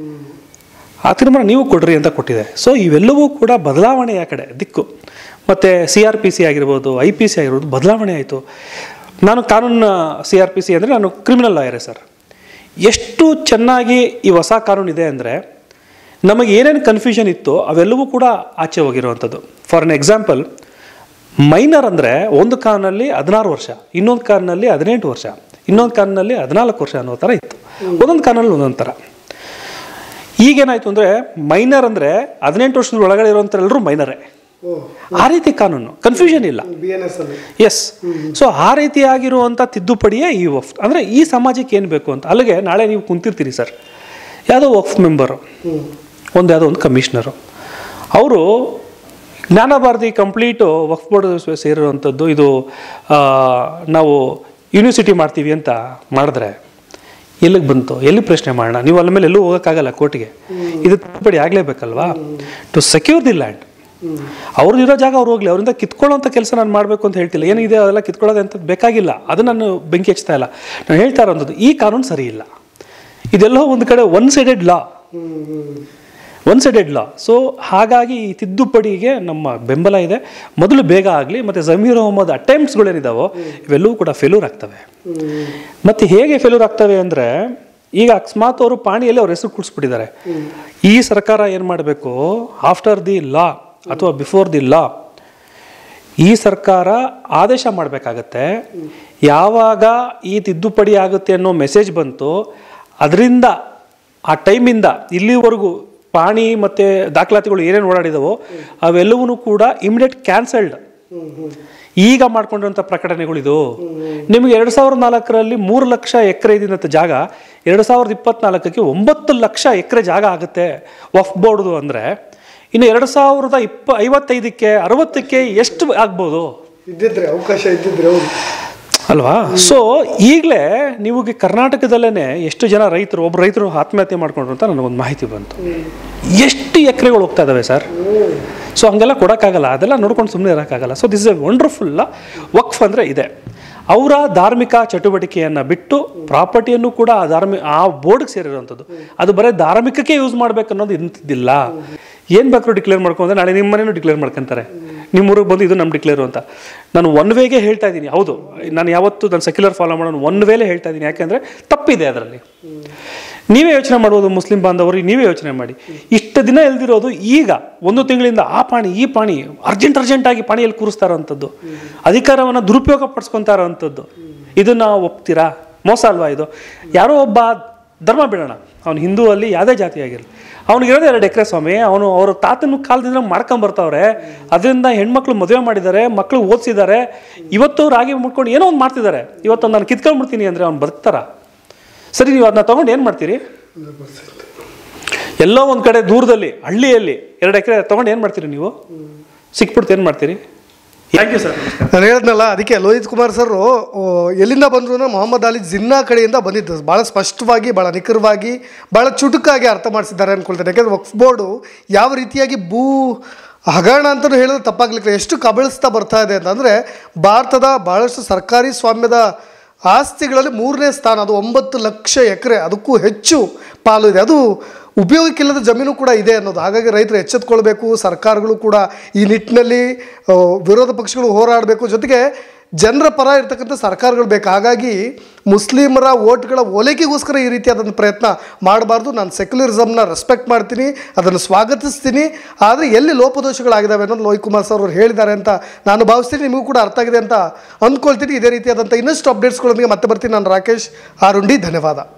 ಆ ತೀರ್ಮಾನ ನೀವು ಕೊಡ್ರಿ ಅಂತ ಕೊಟ್ಟಿದೆ ಸೊ ಇವೆಲ್ಲವೂ ಕೂಡ ಬದಲಾವಣೆಯ ಕಡೆ ದಿಕ್ಕು ಮತ್ತು ಸಿ ಆರ್ ಪಿ ಸಿ ಆಗಿರ್ಬೋದು ಐ ಪಿ ಸಿ ಆಗಿರ್ಬೋದು ಬದಲಾವಣೆ ಆಯಿತು ನಾನು ಕಾನೂನು ಸಿ ಆರ್ ಪಿ ಸಿ ಅಂದರೆ ನಾನು ಕ್ರಿಮಿನಲ್ ಲಾಯರೇ ಸರ್ ಎಷ್ಟು ಚೆನ್ನಾಗಿ ಈ ಹೊಸ ಕಾನೂನು ಇದೆ ಅಂದರೆ ನಮಗೆ ಏನೇನು ಕನ್ಫ್ಯೂಷನ್ ಇತ್ತು ಅವೆಲ್ಲವೂ ಕೂಡ ಆಚೆ ಹೋಗಿರುವಂಥದ್ದು ಫಾರ್ ಎನ್ ಎಕ್ಸಾಂಪಲ್ ಮೈನರ್ ಅಂದರೆ ಒಂದು ಕಾರಿನಲ್ಲಿ ಹದಿನಾರು ವರ್ಷ ಇನ್ನೊಂದು ಕಾರಿನಲ್ಲಿ ಹದಿನೆಂಟು ವರ್ಷ ಇನ್ನೊಂದು ಕಾರಿನಲ್ಲಿ ಹದಿನಾಲ್ಕು ವರ್ಷ ಅನ್ನೋ ಥರ ಇತ್ತು ಒಂದೊಂದು ಕಾರಿನಲ್ಲಿ ಒಂದೊಂದು ಥರ ಈಗೇನಾಯಿತು ಅಂದರೆ ಮೈನರ್ ಅಂದರೆ ಹದಿನೆಂಟು ವರ್ಷದ ಒಳಗಡೆ ಇರುವಂಥರೆಲ್ಲರೂ ಮೈನರೇ ಓ ಆ ರೀತಿ ಕಾನೂನು ಕನ್ಫ್ಯೂಷನ್ ಇಲ್ಲ ಬಿ ಎನ್ ಎಸ್ ಅಲ್ಲಿ ಎಸ್ ಸೊ ಆ ರೀತಿಯಾಗಿರುವಂಥ ತಿದ್ದುಪಡಿಯೇ ಈ ವಫ್ ಅಂದರೆ ಈ ಸಮಾಜಕ್ಕೆ ಏನು ಬೇಕು ಅಂತ ಅಲ್ಲಿಗೆ ನಾಳೆ ನೀವು ಕುಂತಿರ್ತೀರಿ ಸರ್ ಯಾವುದೋ ವಫ್ ಮೆಂಬರು ಹ್ಮ್ ಒಂದು ಯಾವುದೋ ಒಂದು ಕಮಿಷನರು ಅವರು ಜ್ಞಾನಭಾರತಿ ಕಂಪ್ಲೀಟು ವಕ್ಫ್ ಬೋರ್ಡ್ ಸೇರಿರುವಂಥದ್ದು ಇದು ಆ, ನಾವು ಯೂನಿವರ್ಸಿಟಿ ಮಾಡ್ತೀವಿ ಅಂತ ಮಾಡಿದ್ರೆ ಎಲ್ಲಿಗೆ ಬಂತು ಎಲ್ಲಿ ಪ್ರಶ್ನೆ ಮಾಡೋಣ ನೀವು ಅಲ್ಲ ಮೇಲೆ ಎಲ್ಲೂ ಹೋಗೋಕ್ಕಾಗಲ್ಲ ಕೋರ್ಟಿಗೆ ಇದು ತಿದ್ದುಪಡಿ ಆಗಲೇಬೇಕಲ್ವಾ ಟು ಸೆಕ್ಯೂರ್ ದಿ ಲ್ಯಾಂಡ್ ಅವ್ರದ್ದು ಇರೋ ಜಾಗ ಅವ್ರು ಹೋಗ್ಲಿ ಅವರಿಂದ ಕಿತ್ಕೊಳ್ಳೋಂಥ ಕೆಲಸ ನಾನು ಮಾಡಬೇಕು ಅಂತ ಹೇಳ್ತಿಲ್ಲ ಏನಿದೆ ಅದೆಲ್ಲ ಕಿತ್ಕೊಳ್ಳೋದು ಅಂತ ಬೇಕಾಗಿಲ್ಲ ಅದು ನಾನು ಬೆಂಕಿ ಹಚ್ತಾ ಇಲ್ಲ ನಾನು ಹೇಳ್ತಾ ಇರೋಂಥದ್ದು ಈ ಕಾನೂನು ಸರಿ ಇಲ್ಲ ಇದೆಲ್ಲೋ ಒಂದು ಕಡೆ one sided law hmm hmm one sided law so ಹಾಗಾಗಿ ಈ ತಿದ್ದುಪಡಿಗೆ ನಮ್ಮ ಬೆಂಬಲ ಇದೆ ಮೊದಲು ಬೇಗ ಆಗಲಿ ಮತ್ತು ಜಮೀರ್ ಅಹಮದ್ ಅಟೆಂಪ್ಟ್ಸ್ಗಳೇನಿದಾವೋ ಇವೆಲ್ಲವೂ ಕೂಡ ಫೇಲ್ಯೂರ್ ಆಗ್ತವೆ ಹ್ಮ್ ಮತ್ತು ಹೇಗೆ ಫೇಲ್ಯೂರ್ ಆಗ್ತವೆ ಅಂದರೆ ಈಗ ಅಕಸ್ಮಾತ್ ಅವರು ಪಾಣಿಯಲ್ಲಿ ಅವ್ರ ಹೆಸರು ಕೂಡಿಸ್ಬಿಟ್ಟಿದ್ದಾರೆ ಈ ಸರ್ಕಾರ ಏನು ಮಾಡಬೇಕು ಆಫ್ಟರ್ ದಿ ಲಾ ಅಥವಾ ಬಿಫೋರ್ ದಿ ಲಾ ಈ ಸರ್ಕಾರ ಆದೇಶ ಮಾಡಬೇಕಾಗತ್ತೆ ಯಾವಾಗ ಈ ತಿದ್ದುಪಡಿ ಆಗುತ್ತೆ ಅನ್ನೋ ಮೆಸೇಜ್ ಬಂತು ಅದರಿಂದ ಆ ಟೈಮಿಂದ ಇಲ್ಲಿವರೆಗೂ ಪಾಣಿ ಮತ್ತು ದಾಖಲಾತಿಗಳು ಏನೇನು ಓಡಾಡಿದವೋ ಅವೆಲ್ಲವೂ ಕೂಡ ಇಮಿಡಿಯೇಟ್ ಕ್ಯಾನ್ಸಲ್ಡ್ ಹ್ಮ್ ಹ್ಮ್ ಈಗ ಮಾಡ್ಕೊಂಡಿರುವಂಥ ಪ್ರಕಟಣೆಗಳಿದು ನಿಮಗೆ ಎರಡು ಸಾವಿರದ ನಾಲ್ಕರಲ್ಲಿ ಮೂರು ಲಕ್ಷ ಎಕರೆ ಇದ್ದಂಥ ಜಾಗ ಎರಡು ಸಾವಿರದ ಇಪ್ಪತ್ನಾಲ್ಕಕ್ಕೆ ಒಂಬತ್ತು ಲಕ್ಷ ಎಕರೆ ಜಾಗ ಆಗುತ್ತೆ ವಫ್ ಬೋರ್ಡ್ದು ಅಂದರೆ ಇನ್ನು ಎರಡು ಸಾವಿರದ ಇಪ್ಪ ಐವತ್ತೈದಕ್ಕೆ ಅರವತ್ತಕ್ಕೆ ಎಷ್ಟು ಆಗ್ಬೋದು ಇದ್ದಿದ್ರೆ ಅವಕಾಶ ಇದ್ದಿದ್ರೆ ಹೌದು ಅಲ್ವಾ ಸೊ ಈಗಲೇ ನೀವು ಕರ್ನಾಟಕದಲ್ಲೇ ಎಷ್ಟು ಜನ ರೈತರು ಒಬ್ಬ ರೈತರು ಆತ್ಮಹತ್ಯೆ ಮಾಡ್ಕೊಂಡ್ರು ಅಂತ ನನಗೊಂದು ಮಾಹಿತಿ ಬಂತು ಎಷ್ಟು ಎಕರೆಗಳು ಹೋಗ್ತಾ ಇದಾವೆ ಸರ್ ಸೊ ಹಂಗೆಲ್ಲ ಕೊಡೋಕ್ಕಾಗಲ್ಲ ಅದೆಲ್ಲ ನೋಡ್ಕೊಂಡು ಸುಮ್ಮನೆ ಇರೋಕ್ಕಾಗಲ್ಲ ಸೊ ದಿಸ್ ಎ ವಂಡರ್ಫುಲ್ ವಕ್ಫ್ ಅಂದರೆ ಇದೆ ಅವರ ಧಾರ್ಮಿಕ ಚಟುವಟಿಕೆಯನ್ನು ಬಿಟ್ಟು ಪ್ರಾಪರ್ಟಿಯನ್ನು ಕೂಡ ಆ ಧಾರ್ಮಿ ಆ ಬೋರ್ಡ್ಗೆ ಸೇರಿರುವಂಥದ್ದು ಅದು ಬರೀ ಧಾರ್ಮಿಕಕ್ಕೆ ಯೂಸ್ ಮಾಡ್ಬೇಕು ಅನ್ನೋದು ಇಂಥದ್ದಿಲ್ಲ ಏನು ಬೇಕಾದ್ರೂ ಡಿಕ್ಲೇರ್ ಮಾಡ್ಕೊಂಡ್ರೆ ನಾಳೆ ನಿಮ್ಮ ಮನೇನು ಡಿಕ್ಲೇರ್ ಮಾಡ್ಕೊಂತಾರೆ ನಿಮ್ಮ ಊರಿಗೆ ಬಂದು ಇದು ನಮ್ಮ ಡಿಕ್ಲೇರು ಅಂತ ನಾನು ಒನ್ ವೇಗೆ ಹೇಳ್ತಾ ಇದ್ದೀನಿ ಹೌದು ನಾನು ಯಾವತ್ತು ನಾನು ಸೆಕ್ಯುಲರ್ ಫಾಲೋ ಮಾಡೋನು ಒನ್ ವೇಲೆ ಹೇಳ್ತಾ ಇದ್ದೀನಿ ಯಾಕೆಂದರೆ ತಪ್ಪಿದೆ ಅದರಲ್ಲಿ ನೀವೇ ಯೋಚನೆ ಮಾಡ್ಬೋದು ಮುಸ್ಲಿಂ ಬಾಂಧವರು ನೀವೇ ಯೋಚನೆ ಮಾಡಿ ಇಷ್ಟು ದಿನ ಎಲ್ದಿರೋದು ಈಗ ಒಂದು ತಿಂಗಳಿಂದ ಆ ಪಾಣಿ ಈ ಪಾಣಿ ಅರ್ಜೆಂಟ್ ಅರ್ಜೆಂಟಾಗಿ ಪಾಣಿಯಲ್ಲಿ ಕೂರಿಸ್ತಾ ಇರೋವಂಥದ್ದು ಅಧಿಕಾರವನ್ನು ದುರುಪಯೋಗ ಪಡಿಸ್ಕೊತಾ ಇರೋವಂಥದ್ದು ಇದನ್ನ ಒಪ್ತೀರಾ ಮೋಸ ಅಲ್ವಾ ಇದು ಯಾರೋ ಒಬ್ಬ ಧರ್ಮ ಬಿಡೋಣ ಅವ್ನು ಹಿಂದೂ ಅಲ್ಲಿ ಯಾವುದೇ ಜಾತಿ ಆಗಿರಲಿ ಅವ್ನಿಗಿರೋದು ಎರಡು ಎಕರೆ ಸ್ವಾಮಿ ಅವನು ಅವ್ರ ತಾತನ ಕಾಲದಿಂದ ಮಾಡ್ಕೊಂಬರ್ತಾವ್ರೆ ಅದರಿಂದ ಹೆಣ್ಮಕ್ಳು ಮದುವೆ ಮಾಡಿದ್ದಾರೆ ಮಕ್ಕಳು ಓದಿಸಿದ್ದಾರೆ ಇವತ್ತು ರಾಗಿ ಮುಟ್ಕೊಂಡು ಏನೋ ಒಂದು ಮಾಡ್ತಿದ್ದಾರೆ ಇವತ್ತು ನಾನು ಕಿತ್ಕೊಂಡ್ಬಿಡ್ತೀನಿ ಅಂದರೆ ಅವ್ನು ಬದುಕ್ತಾರ ಸರಿ ನೀವು ಅದನ್ನ ತೊಗೊಂಡು ಏನು ಮಾಡ್ತೀರಿ ಎಲ್ಲೋ ಒಂದು ಕಡೆ ದೂರದಲ್ಲಿ ಹಳ್ಳಿಯಲ್ಲಿ ಎರಡು ಎಕರೆ ತೊಗೊಂಡು ಏನು ಮಾಡ್ತೀರಿ ನೀವು ಸಿಕ್ಬಿಡ್ತು ಏನು ಮಾಡ್ತೀರಿ ಥ್ಯಾಂಕ್ ಯು ಸರ್ ನಾನು ಹೇಳಿದ್ನಲ್ಲ ಅದಕ್ಕೆ ಲೋಹಿತ್ ಕುಮಾರ್ ಸರ್ ಎಲ್ಲಿಂದ ಬಂದ್ರು ಅಂದ್ರೆ ಮೊಹಮ್ಮದ್ ಅಲಿ ಜಿನ್ನಾ ಕಡೆಯಿಂದ ಬಂದಿದ್ದು ಭಾಳ ಸ್ಪಷ್ಟವಾಗಿ ಭಾಳ ನಿಖರವಾಗಿ ಭಾಳ ಚುಟುಕಾಗಿ ಅರ್ಥ ಮಾಡಿಸಿದ್ದಾರೆ ಅನ್ಕೊಳ್ತೇನೆ ಯಾಕೆಂದ್ರೆ ವಕ್ಫ್ ಬೋರ್ಡು ಯಾವ ರೀತಿಯಾಗಿ ಭೂ ಹಗರಣ ಅಂತಲೂ ಹೇಳಿದ್ರೆ ತಪ್ಪಾಗ್ಲಿಕ್ಕೆ ಎಷ್ಟು ಕಬಳಿಸ್ತಾ ಬರ್ತಾ ಇದೆ ಅಂತಂದರೆ ಭಾರತದ ಭಾಳಷ್ಟು ಸರ್ಕಾರಿ ಸ್ವಾಮ್ಯದ ಆಸ್ತಿಗಳಲ್ಲಿ ಮೂರನೇ ಸ್ಥಾನ ಅದು ಒಂಬತ್ತು ಲಕ್ಷ ಎಕರೆ ಅದಕ್ಕೂ ಹೆಚ್ಚು ಪಾಲು ಇದೆ ಅದು ಉಪಯೋಗಕ್ಕಿಲ್ಲದ ಜಮೀನು ಕೂಡ ಇದೆ ಅನ್ನೋದು ಹಾಗಾಗಿ ರೈತರು ಎಚ್ಚೆತ್ಕೊಳ್ಬೇಕು ಸರ್ಕಾರಗಳು ಕೂಡ ಈ ನಿಟ್ಟಿನಲ್ಲಿ ಆ, ವಿರೋಧ ಪಕ್ಷಗಳು ಹೋರಾಡಬೇಕು ಜೊತೆಗೆ ಜನರ ಪರ ಇರ್ತಕ್ಕಂಥ ಸರ್ಕಾರಗಳು ಬೇಕು ಹಾಗಾಗಿ ಮುಸ್ಲಿಮರ ಓಟ್ಗಳ ಓಲೈಕೆಗೋಸ್ಕರ ಈ ರೀತಿಯಾದಂಥ ಪ್ರಯತ್ನ ಮಾಡಬಾರ್ದು ನಾನು ಸೆಕ್ಯುಲರಿಸಮ್ನ ರೆಸ್ಪೆಕ್ಟ್ ಮಾಡ್ತೀನಿ ಅದನ್ನು ಸ್ವಾಗತಿಸ್ತೀನಿ ಆದರೆ ಎಲ್ಲಿ ಲೋಪದೋಷಗಳಾಗಿದ್ದಾವೆ ಅನ್ನೋದು ಲೋಹಿತ್ ಕುಮಾರ್ ಸರ್ ಅವರು ಹೇಳಿದ್ದಾರೆ ಅಂತ ನಾನು ಭಾವಿಸ್ತೀನಿ ನಿಮಗೂ ಕೂಡ ಅರ್ಥ ಆಗಿದೆ ಅಂತ ಅಂದ್ಕೊಳ್ತೀನಿ ಇದೇ ರೀತಿಯಾದಂಥ ಇನ್ನಷ್ಟು ಅಪ್ಡೇಟ್ಸ್ಗಳೊಂದಿಗೆ ಮತ್ತೆ ಬರ್ತೀನಿ ನಾನು ರಾಕೇಶ್ ಆರುಂಡಿ ಧನ್ಯವಾದ